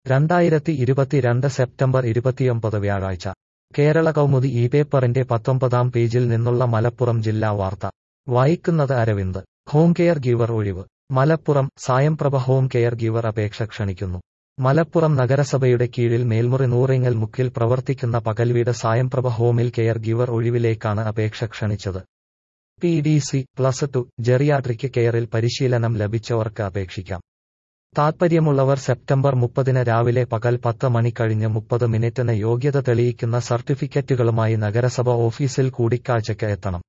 രണ്ടായിരത്തി ഇരുപത്തിരണ്ട് സെപ്റ്റംബർ ഇരുപത്തിയൊമ്പത് വ്യാഴാഴ്ച കേരള കൗമുദി ഈ പേപ്പറിന്റെ പത്തൊമ്പതാം പേജിൽ നിന്നുള്ള മലപ്പുറം ജില്ലാ വാർത്ത വായിക്കുന്നത് അരവിന്ദ് ഹോം കെയർ ഗീവർ ഒഴിവ് Malappuram Sayamprabha home care giver അപേക്ഷ ക്ഷണിക്കുന്നു മലപ്പുറം നഗരസഭയുടെ കീഴിൽ മേൽമുറി നൂറിങ്ങൽ മുക്കിൽ പ്രവർത്തിക്കുന്ന പകൽവീട് സായംപ്രഭ ഹോമിൽ കെയർ ഗീവർ ഒഴിവിലേക്കാണ് അപേക്ഷ ക്ഷണിച്ചത് P D C plus two geriatric കെയറിൽ പരിശീലനം ലഭിച്ചവർക്ക് അപേക്ഷിക്കാം താത്പര്യമുള്ളവർ സെപ്റ്റംബർ മുപ്പതിന് രാവിലെ പകൽ പത്ത് മണി കഴിഞ്ഞ് മുപ്പത് മിനിറ്റിന് യോഗ്യത തെളിയിക്കുന്ന സർട്ടിഫിക്കറ്റുകളുമായി നഗരസഭ ഓഫീസിൽ കൂടിക്കാഴ്ചയ്ക്ക് എത്തണം